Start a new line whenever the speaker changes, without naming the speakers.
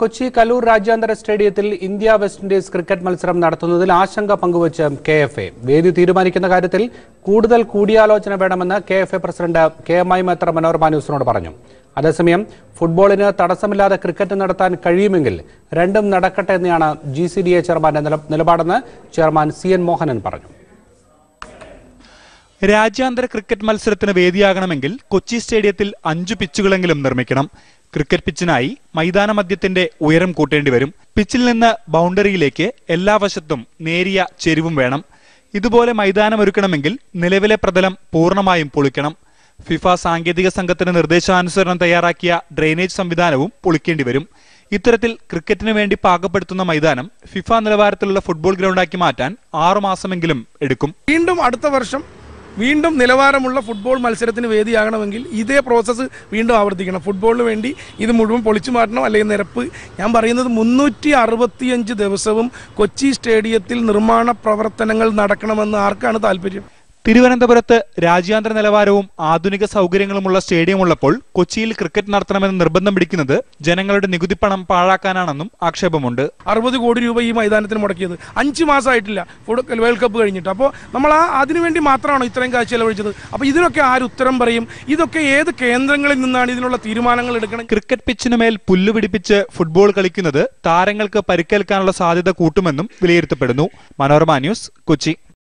കൊച്ചി കലൂർ രാജ്യാന്തര സ്റ്റേഡിയത്തിൽ India west Indies cricket മത്സരം നടത്തുന്നതിൽ ആശങ്ക പങ്കുവച്ച് കെ എഫ് എ വേദി തീരുമാനിക്കുന്ന കാര്യത്തിൽ കൂടുതൽ കൂടിയാലോചന വേണമെന്ന് K F A president K M I Methra Manorama ന്യൂസിനോട് പറഞ്ഞു അതേസമയം ഫുട്ബോളിന് തടസ്സമില്ലാതെ ക്രിക്കറ്റ് നടത്താൻ കഴിയുമെങ്കിൽ രണ്ടും നടക്കട്ടെ എന്നാണ് ജി സി ഡി എ ചെയർമാന്റെ നില- നിലപാടെന്ന് ചെയർമാൻ സി എൻ മോഹനൻ പറഞ്ഞു
രാജ്യാന്തര ക്രിക്കറ്റ് മത്സരത്തിന് വേദിയാകണമെങ്കിൽ കൊച്ചി സ്റ്റേഡിയത്തിൽ അഞ്ചു പിച്ചുകളെങ്കിലും നിർമ്മിക്കണം ക്രിക്കറ്റ് പിച്ചിനായി മൈതാന മധ്യത്തിന്റെ ഉയരം കൂട്ടേണ്ടി വരും പിച്ചിൽ നിന്ന് ബൗണ്ടറിയിലേക്ക് എല്ലാ വശത്തും നേരിയ ചെരിവും വേണം ഇതുപോലെ മൈതാനം ഒരുക്കണമെങ്കിൽ നിലവിലെ പ്രതലം പൂർണ്ണമായും പൊളിക്കണം ഫിഫ സാങ്കേതിക സംഘത്തിന് നിർദ്ദേശാനുസരണം തയ്യാറാക്കിയ ഡ്രെയിനേജ് സംവിധാനവും പൊളിക്കേണ്ടി വരും ഇത്തരത്തിൽ ക്രിക്കറ്റിന് വേണ്ടി പാകപ്പെടുത്തുന്ന മൈതാനം ഫിഫ നിലവാരത്തിലുള്ള ഫുട്ബോൾ ഗ്രൗണ്ടാക്കി മാറ്റാൻ ആറുമാസമെങ്കിലും എടുക്കും
വീണ്ടും അടുത്ത വർഷം വീണ്ടും നിലവാരമുള്ള ഫുട്ബോൾ മത്സരത്തിന് വേദിയാകണമെങ്കിൽ ഇതേ പ്രോസസ്സ് വീണ്ടും ആവർത്തിക്കണം ഫുട്ബോളിന് വേണ്ടി ഇത് മുഴുവൻ പൊളിച്ചു മാറ്റണം അല്ലെങ്കിൽ നിരപ്പ് ഞാൻ പറയുന്നത് മുന്നൂറ്റി അറുപത്തിയഞ്ച് ദിവസവും കൊച്ചി സ്റ്റേഡിയത്തിൽ നിർമ്മാണ പ്രവർത്തനങ്ങൾ നടക്കണമെന്ന് ആർക്കാണ് താല്പര്യം
തിരുവനന്തപുരത്ത് രാജ്യാന്തര നിലവാരവും ആധുനിക സൗകര്യങ്ങളുമുള്ള സ്റ്റേഡിയം ഉള്ളപ്പോൾ കൊച്ചിയിൽ ക്രിക്കറ്റ് നടത്തണമെന്ന് നിർബന്ധം പിടിക്കുന്നത് ജനങ്ങളുടെ നികുതിപ്പണം പാഴാക്കാനാണെന്നും ആക്ഷേപമുണ്ട്
അറുപത് കോടി രൂപ ഈ മൈതാനത്തിന് മുടക്കിയത് അഞ്ച് മാസമായിട്ടില്ല ഫുഡ് വേൾഡ് കപ്പ് കഴിഞ്ഞിട്ട് അപ്പോൾ നമ്മൾ ആ അതിനുവേണ്ടി മാത്രമാണോ ഇത്രയും കാശ് ചെലവഴിച്ചത് അപ്പോൾ ഇതിനൊക്കെ ആര് ഉത്തരം പറയും ഇതൊക്കെ ഏത് കേന്ദ്രങ്ങളിൽ നിന്നാണ് ഇതിനുള്ള തീരുമാനങ്ങൾ എടുക്കണം
ക്രിക്കറ്റ് പിച്ചിനുമേൽ പുല്ല് പിടിപ്പിച്ച് ഫുട്ബോൾ കളിക്കുന്നത് താരങ്ങൾക്ക് പരിക്കേൽക്കാനുള്ള സാധ്യത കൂട്ടുമെന്നും വിലയിരുത്തപ്പെടുന്നു മനോരമ ന്യൂസ് കൊച്ചി